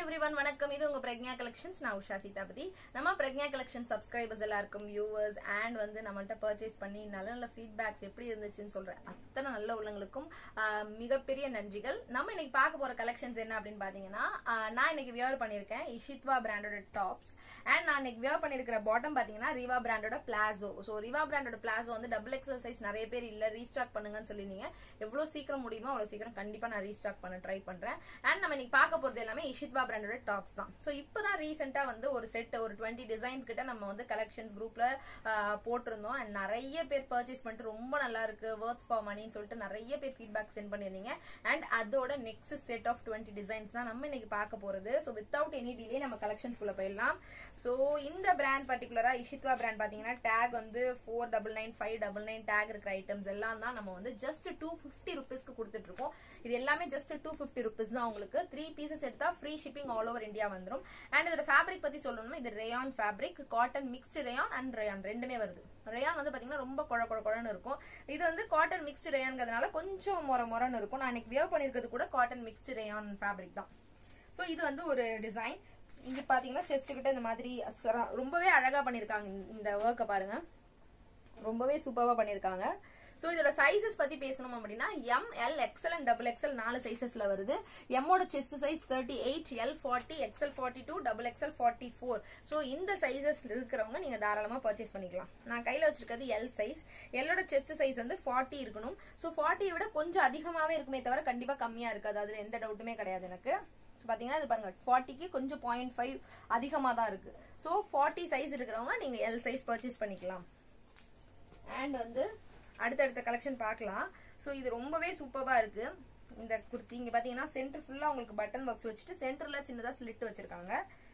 Every one வணக்கம் இது உங்க பிரக்ஞா கலெக்ஷன்ஸ் நான் உஷா சீதாபதி நம்ம பிரக்ஞா கலெக்ஷன் சப்ஸ்கிரைபர்ஸ் எல்லாருக்கும் வியூவர்ஸ் அண்ட் வந்து நம்மள்ட்ட பர்ச்சேஸ் பண்ணி நல்ல நல்ல ஃபீட்பேக்ஸ் எப்படி இருந்துச்சுன்னு சொல்ற அத்தனை நல்ல உள்ளங்களுக்கும் ஆஹ், மிகப்பெரிய நன்றிகள் நம்ம இன்னைக்கு பார்க்க போற கலெக்ஷன்ஸ் என்ன அப்படின்னு பாத்தீங்கன்னா ஆஹ், நான் இன்னைக்கு வியர் பண்ணிருக்கேன் இஷித்வா பிராண்டோட டாப்ஸ் அண்ட் நான் இன்னைக்கு வியர் பண்ணிருக்கிற பாட்டம் பாத்தீங்கன்னா ரிவா பிராண்டோட பிளாசோ ஸோ ரிவா பிராண்டோட பிளாசோ வந்து டபுள் எக்ஸல் சைஸ் நிறைய பேர் இல்ல ரீஸ்டாக் பண்ணுங்கன்னு சொல்லிருந்தீங்க எவ்வளவு சீக்கிரம் முடியுமோ அவ்வளவு சீக்கிரம் கண்டிப்பா நான் ரீஸ்டாக் பண்ண ட்ரை பண்றேன் அண்ட் நம்ம இன்னைக்கு பார்க்க போறது எல்லாமே இஷித்வா பிராண்டோட டாப்ஸ் தான் ஸோ இப்போதான் ரீசெண்டா வந்து ஒரு செட் ஒரு டுவெண்ட்டி டிசைன்ஸ் கிட்ட நம்ம வந்து கலெக்ஷன்ஸ் குரூப்ல போட்டிருந்தோம் அண்ட் நிறைய பேர் பர்ச்சேஸ் பண்ணிட்டு ரொம்ப நல்லா இருக்கு ஒர்த் ஃபார் மணின்னு சொல்லிட்டு நிறைய பேர் ஃபீட்பேக் சென்ட் பண்ணிருந்தீங்க அண்ட் அதோட next set of twenty designs தான் நம்ம இன்னைக்கு பார்க்க போறது ஸோ வித்தவுட் எனி டிலே நம்ம கலெக்ஷன்ஸ்குள்ள போயிடலாம் ஸோ இந்த பிராண்ட் பர்டிகுலரா இஷித்வா பிராண்ட் பாத்தீங்கன்னா டேக் வந்து four double nine five double nine tag இருக்கிற ஐட்டம்ஸ் எல்லாம் தான் நம்ம வந்து ஜஸ்ட் டூ ஃபிஃப்டி ருபீஸ்க்கு கொடுத்துட்டு இருக்கோம் இது எல்லாமே ஜஸ்ட் டூ ஃபிஃப்டி ருபீஸ் தான் உங்களுக்கு த்ரீ பீசஸ் எடுத்தா free shipping all over India வந்துரும் அண்ட் இதோட ஃபேப்ரிக் பத்தி சொல்லணும்னா இது rayon fabric cotton mixed rayon and rayon ரெண்டுமே வருது ரேயான் வந்து பாத்தீங்கன்னா ரொம்ப குழ குழ குழன்னு இருக்கும் இது வந்து காட்டன் மிக்ஸ்டு ரேயான்ங்கிறதுனால கொஞ்சம் மொர மொரன்னு இருக்கும் நான் இன்னைக்கு வியர் பண்ணிருக்கிறது கூட காட்டன் மிக்ஸ்டு ரேயான் ஃபேப்ரிக் தான் ஸோ இது வந்து ஒரு டிசைன் இங்க பாத்தீங்கன்னா செஸ்ட் கிட்ட இந்த மாதிரி சுரா- ரொம்பவே அழகா பண்ணிருக்காங்க இந்த- இந்த ஒர்க்கை பாருங்க ரொம்பவே சூப்பர்வா பண்ணிருக்காங்க சோ இதோட சைஸஸ் பத்தி பேசணும் அப்படின்னா M L XL and double XL நாலு சைசஸ்ல வருது எம்மோட chest size thirty eight L forty XL forty two double XL forty four so இந்த சைசஸ் இருக்கிறவங்க நீங்க தாராளமா பர்ச்சேஸ் பண்ணிக்கலாம் நான் கையில வச்சிருக்கிறது எல் சைஸ் எல்லோட செஸ்ட் சைஸ் வந்து ஃபார்ட்டி இருக்கணும் ஸோ ஃபார்ட்டியை விட கொஞ்சம் அதிகமாவே இருக்குமே தவிர கண்டிப்பா கம்மியா இருக்காது அதுல எந்த டவுட்டுமே கிடையாது எனக்கு ஸோ பார்த்தீங்கன்னா இது பாருங்க ஃபார்ட்டிக்கு கொஞ்சம் பாயிண்ட் ஃபைவ் அதிகமாக தான் இருக்கு ஸோ ஃபார்ட்டி சைஸ் இருக்கிறவங்க நீங்க எல் சைஸ் பர்ச்சேஸ் பண்ணிக்கலாம் அண்ட் வந்து அடுத்தடுத்த கலெக்ஷன் பார்க்கலாம் ஸோ இது ரொம்பவே சூப்பராக இருக்கு இந்த குர்த்தி இங்க பாத்தீங்கன்னா சென்டர் ஃபுல்லா உங்களுக்கு பட்டன் பாக்ஸ் வச்சுட்டு சென்டர்ல சின்னதா ஸ்லிட் வச்சிருக்காங்க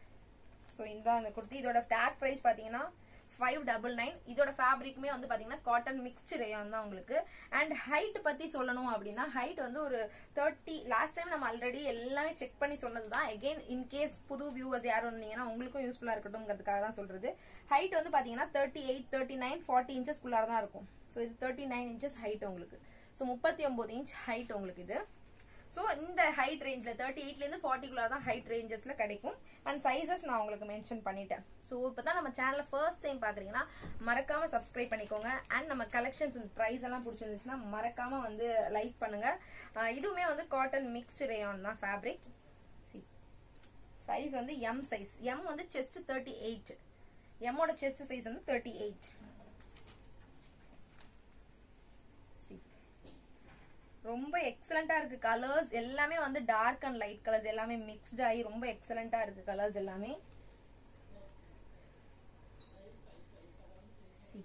ஸோ இந்த அந்த குர்த்தி இதோட டேக் ப்ரைஸ் பாத்தீங்கன்னா ஃபைவ் டபுள் நைன் இதோட ஃபேப்ரிக்குமே வந்து பாத்தீங்கன்னா காட்டன் மிக்ஸ்டு ரேயான் தான் உங்களுக்கு அண்ட் ஹைட் பத்தி சொல்லணும் அப்படின்னா ஹைட் வந்து ஒரு தேர்ட்டி லாஸ்ட் டைம் நம்ம ஆல்ரெடி எல்லாமே செக் பண்ணி சொன்னது தான் அகெயின் இன்கேஸ் புது வியூவர்ஸ் யாரும் இருந்தீங்கன்னா உங்களுக்கும் யூஸ்ஃபுல்லா இருக்கட்டும்ங்கிறதுக்காக தான் சொல்றது ஹைட் வந்து பாத்தீங்கன்னா thirty eight thirty nine forty இன்ச்சஸ்க்குள்ளார தான் இருக்கும் ஸோ இது தேர்ட்டி நைன் இன்ச்சஸ் ஹைட் உங்களுக்கு ஸோ முப்பத்தி ஒன்பது இன்ச் ஹைட் உங்களுக்கு இது ஸோ இந்த ஹைட் ரேஞ்சில் தேர்ட்டி எயிட்லேருந்து ஃபார்ட்டிக்குள்ள தான் ஹைட் ரேஞ்சஸில் கிடைக்கும் அண்ட் சைஸஸ் நான் உங்களுக்கு மென்ஷன் பண்ணிட்டேன் ஸோ இப்போ தான் நம்ம சேனலை ஃபர்ஸ்ட் டைம் பார்க்குறீங்கன்னா மறக்காம சப்ஸ்கிரைப் பண்ணிக்கோங்க அண்ட் நம்ம கலெக்ஷன்ஸ் ப்ரைஸ் எல்லாம் பிடிச்சிருந்துச்சுன்னா மறக்காம வந்து லைக் பண்ணுங்க அஹ் இதுவுமே வந்து காட்டன் மிக்ஸ்டு ரேயான் தான் ஃபேப்ரிக் சி சைஸ் வந்து எம் சைஸ் எம் வந்து செஸ்ட் தேர்ட்டி எயிட் எம்மோட செஸ்ட் சைஸ் வந்து தேர்ட்டி எயிட் ரொம்ப எக்ஸலண்டா இருக்கு கலர்ஸ் எல்லாமே வந்து டார்க் அண்ட் லைட் கலர்ஸ் எல்லாமே மிக்ஸ்ட் ஆகி ரொம்ப எக்ஸலண்டா இருக்கு கலர்ஸ் எல்லாமே See.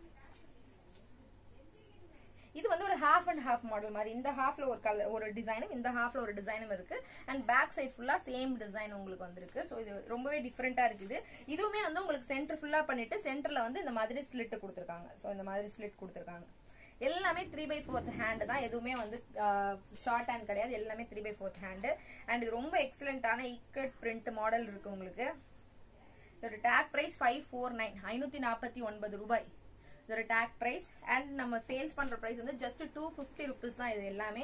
இது வந்து ஒரு ஹாஃப் அண்ட் ஹாஃப் மாடல் மாதிரி இந்த ஹாஃப்ல ஒரு கலர் ஒரு டிசைனும் இந்த ஹாஃப்ல ஒரு டிசைனும் இருக்கு அண்ட் பேக் சைடு ஃபுல்லா சேம் டிசைன் உங்களுக்கு வந்திருக்கு ஸோ இது ரொம்பவே டிஃப்ரெண்டா இருக்குது இதுவுமே வந்து உங்களுக்கு சென்டர் ஃபுல்லா பண்ணிட்டு சென்டர்ல வந்து இந்த மாதிரி ஸ்லிட் கொடுத்துருக்காங்க ஸோ இந்த மாதிரி ஸ்லிட் கொடுத்துருக்காங்க எல்லாமே த்ரீ பை ஃபோர்த் ஹேண்ட் தான் எதுவுமே வந்து ஷார்ட் ஹேண்ட் கிடையாது எல்லாமே three by fourth hand and இது ரொம்ப எக்ஸலண்டான இக்கட் பிரிண்ட் மாடல் இருக்கு உங்களுக்கு இதோட tag price five four nine ஐநூத்தி நாற்பத்தி ஒன்பது ரூபாய் இதோட டேக் பிரைஸ் அண்ட் நம்ம சேல்ஸ் பண்ற பிரைஸ் வந்து ஜஸ்ட் டூ ஃபிஃப்டி ருபீஸ் தான் இது எல்லாமே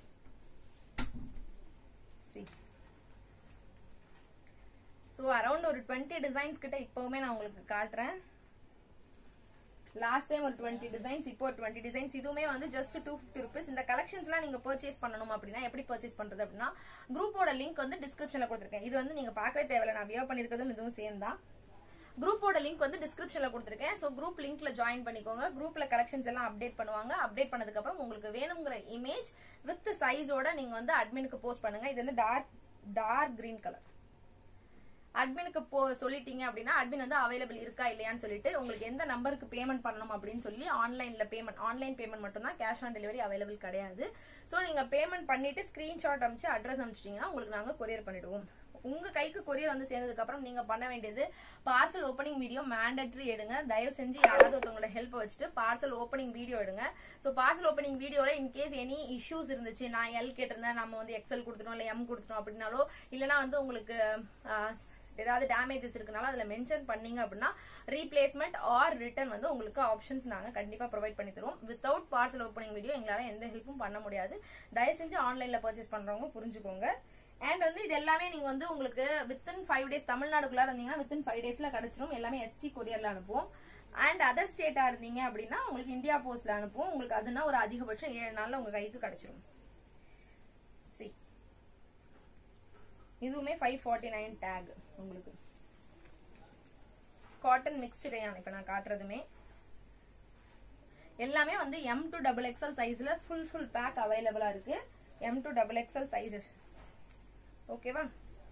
ஸோ அரௌண்ட் ஒரு டுவெண்ட்டி டிசைன்ஸ் கிட்ட இப்பவுமே நான் உங்களுக்கு காட்டுறேன் லாஸ்ட் டைம் ஒரு டுவெண்ட்டி டிசைன்ஸ் இப்போ ஒரு டுவெண்ட்டி டிசைன்ஸ் இதுவுமே வந்து ஜஸ்ட் டூ ஃபிஃப்டி ருபீஸ் இந்த கலெக்ஷன்ஸ்லாம் நீங்க பர்ச்சேஸ் பண்ணணும் அப்படின்னா எப்படி பர்ச்சேஸ் பண்றது அப்படின்னா குரூப்போட லிங்க் வந்து டிஸ்கிரிப்ஷன்ல கொடுத்துருக்கேன் இது வந்து நீங்க பார்க்கவே தேவையில்ல நான் வியர் பண்ணிருக்கிறதும் இதுவும் சேம் தான் குரூப்போட லிங்க் வந்து டிஸ்கிரிப்ஷன்ல கொடுத்துருக்கேன் ஸோ குரூப் லிங்க்ல ஜாயின் பண்ணிக்கோங்க குரூப்ல கலெக்ஷன்ஸ் எல்லாம் அப்டேட் பண்ணுவாங்க அப்டேட் பண்ணதுக்கு அப்புறம் உங்களுக்கு வேணுங்கிற இமேஜ் வித் சைஸோட நீங்க வந்து அட்மினுக்கு போஸ்ட் பண்ணுங்க இது வந்து டார்க் டார்க் கிரீன் கலர் அட்மினுக்கு போ சொல்லிட்டீங்க அப்படின்னா அட்மின் வந்து அவைலபிள் இருக்கா இல்லையான்னு சொல்லிட்டு உங்களுக்கு எந்த நம்பருக்கு பேமெண்ட் பண்ணணும் அப்படின்னு சொல்லி ஆன்லைன்ல பேமெண்ட் ஆன்லைன் பேமெண்ட் மட்டும் தான் கேஷ் ஆன் டெலிவரி அவைலபிள் கிடையாது ஸோ நீங்க பேமெண்ட் பண்ணிட்டு ஸ்கிரீன்ஷாட் அனுப்பிச்சு அட்ரஸ் அனுப்பிச்சிட்டீங்கன்னா உங்களுக்கு நாங்க கொரியர் பண்ணிடுவோம் உங்க கைக்கு கொரியர் வந்து சேர்ந்ததுக்கு அப்புறம் நீங்க பண்ண வேண்டியது பார்சல் ஓப்பனிங் வீடியோ மேண்டட்ரி எடுங்க தயவு செஞ்சு யாராவது ஒருத்தவங்களோட ஹெல்ப் வச்சுட்டு பார்சல் ஓப்பனிங் வீடியோ எடுங்க ஸோ பார்சல் ஓப்பனிங் வீடியோல இன்கேஸ் எனி இஷ்யூஸ் இருந்துச்சு நான் எல் கேட்டிருந்தேன் நம்ம வந்து எக்ஸல் கொடுத்துட்டோம் இல்லை எம் கொடுத்துட்டோம் அப்படின்னாலோ இல்லைன்னா வந்து உங்களுக்கு ஆஹ், ஏதாவது டேமேஜஸ் இருக்குனால அதுல மென்ஷன் பண்ணீங்க அப்படின்னா ரீப்ளேஸ்மெண்ட் ஆர் ரிட்டர்ன் வந்து உங்களுக்கு ஆப்ஷன்ஸ் நாங்க கண்டிப்பா ப்ரொவைட் பண்ணி தருவோம் வித்தவுட் பார்சல் ஓப்பனிங் வீடியோ எங்களால எந்த ஹெல்ப்பும் பண்ண முடியாது தயவு செஞ்சு ஆன்லைன்ல பர்ச்சேஸ் பண்றவங்க புரிஞ்சுக்கோங்க அண்ட் வந்து இது எல்லாமே நீங்க வந்து உங்களுக்கு வித்தின் ஃபைவ் டேஸ் தமிழ்நாடுக்குள்ள இருந்தீங்கன்னா வித்தின் ஃபைவ் டேஸ்ல கிடைச்சிரும் எல்லாமே எஸ்டி கொரியர்ல அனுப்புவோம் அண்ட் அதர் ஸ்டேட்டா இருந்தீங்க அப்படின்னா உங்களுக்கு இந்தியா போஸ்ட்ல அனுப்புவோம் உங்களுக்கு அதுனா ஒரு அதிகபட்சம் ஏழு நாள்ல உங்க கைக்கு கிடைச்சிரும் சி இதுவுமே ஃபைவ் ஃபார்ட்டி நைன் டேக் உங்களுக்கு காட்டன் மிக்ஸ்டு ரேயான் இப்ப நான் காட்டுறதுமே எல்லாமே வந்து எம் டு டபுள் எக்ஸ்எல் சைஸ்ல ஃபுல் ஃபுல் பேக் அவைலபிளா இருக்கு M to double XL sizes ஓகேவா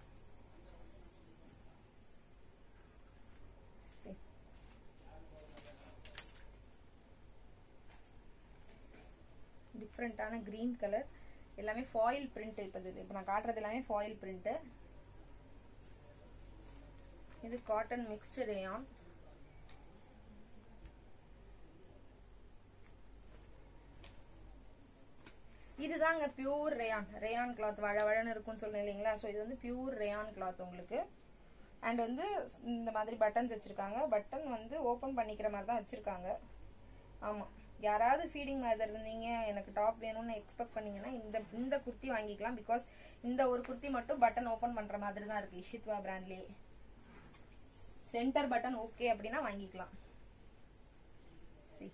டிஃப்ரெண்டான கிரீன் கலர் எல்லாமே ஃபாயில் பிரிண்ட் இப்போ இது இப்போ நான் காட்டுறது எல்லாமே ஃபாயில் பிரிண்ட் இது காட்டன் மிக்ஸ்டு ரேயான் இதுதாங்க பியூர் ரேயான் ரேயான் கிளாத் வழ வழன்னு இருக்கும்னு சொன்னேன் இல்லைங்களா ஸோ இது வந்து பியூர் ரேயான் கிளாத் உங்களுக்கு அண்ட் வந்து இந்த மாதிரி பட்டன்ஸ் வச்சிருக்காங்க பட்டன் வந்து ஓப்பன் பண்ணிக்கிற மாதிரி தான் வச்சிருக்காங்க ஆமாம் யாராவது ஃபீடிங் மதர் இருந்தீங்க எனக்கு டாப் வேணும்னு எக்ஸ்பெக்ட் பண்ணீங்கன்னா இந்த இந்த குர்த்தி வாங்கிக்கலாம் பிகாஸ் இந்த ஒரு குர்த்தி மட்டும் பட்டன் ஓப்பன் பண்ற மாதிரி தான் இருக்கு இஷித்வா பிராண்ட்லயே சென்டர் பட்டன் ஓகே அப்படின்னா வாங்கிக்கலாம் See.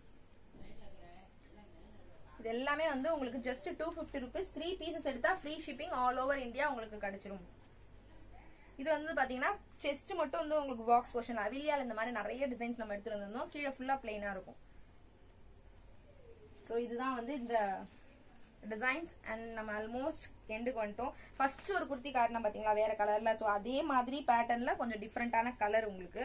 இது எல்லாமே வந்து உங்களுக்கு just two fifty rupees three pieces எடுத்தா free shipping all over India உங்களுக்கு கிடைச்சிரும் இது வந்து பாத்தீங்கன்னா செஸ்ட் மட்டும் வந்து உங்களுக்கு பாக்ஸ் போர்ஷன் அவிலியால இந்த மாதிரி நிறைய டிசைன்ஸ் நம்ம எடுத்துட்டு வந்திருந்தோம் கீழே ஃபுல்லா பிளைனா இருக்கும் ஸோ இதுதான் வந்து இந்த டிசைன்ஸ் அண்ட் நம்ம ஆல்மோஸ்ட் எண்டுக்கு வந்துட்டோம் ஃபர்ஸ்ட் ஒரு குர்த்தி காட்டினா பாத்தீங்களா வேற கலர்ல ஸோ அதே மாதிரி பேட்டர்ன்ல கொஞ்சம் டிஃப்ரெண்டான கலர் உங்களுக்கு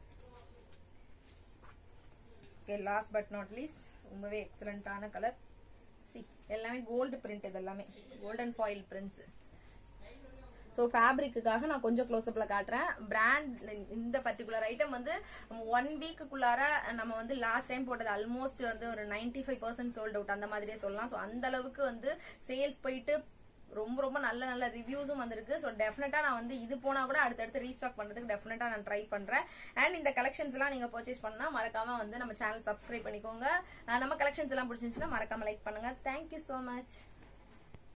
okay last but not least ரொம்பவே எக்ஸலண்டான கலர் சி எல்லாமே கோல்டு பிரிண்ட் இது எல்லாமே கோல்டன் ஃபாயில் பிரிண்ட்ஸ் ஸோ ஃபேப்ரிக்குக்காக நான் கொஞ்சம் க்ளோஸ்அப்ல காட்டுறேன் பிராண்ட் இந்த பர்டிகுலர் ஐட்டம் வந்து ஒன் வீக்குள்ளார நம்ம வந்து லாஸ்ட் டைம் போட்டது ஆல்மோஸ்ட் வந்து ஒரு ninety five percent sold out அந்த மாதிரியே சொல்லலாம் ஸோ அந்த அளவுக்கு வந்து சேல்ஸ் போயிட்டு ரொம்ப ரொம்ப நல்ல நல்ல ரிவ்யூஸும் வந்திருக்கு ஸோ டெஃபினட்டா நான் வந்து இது போனா கூட அடுத்தடுத்து ரீஸ்டாக் பண்றதுக்கு டெஃபினட்டா நான் ட்ரை பண்றேன் அண்ட் இந்த கலெக்ஷன்ஸ் எல்லாம் நீங்க பர்ச்சேஸ் பண்ணா மறக்காம வந்து நம்ம சேனல் சப்ஸ்கிரைப் பண்ணிக்கோங்க அஹ் நம்ம கலெக்ஷன்ஸ் எல்லாம் பிடிச்சிருந்துச்சுன்னா மறக்காம லைக் பண்ணுங்க தேங்க்யூ ஸோ மச்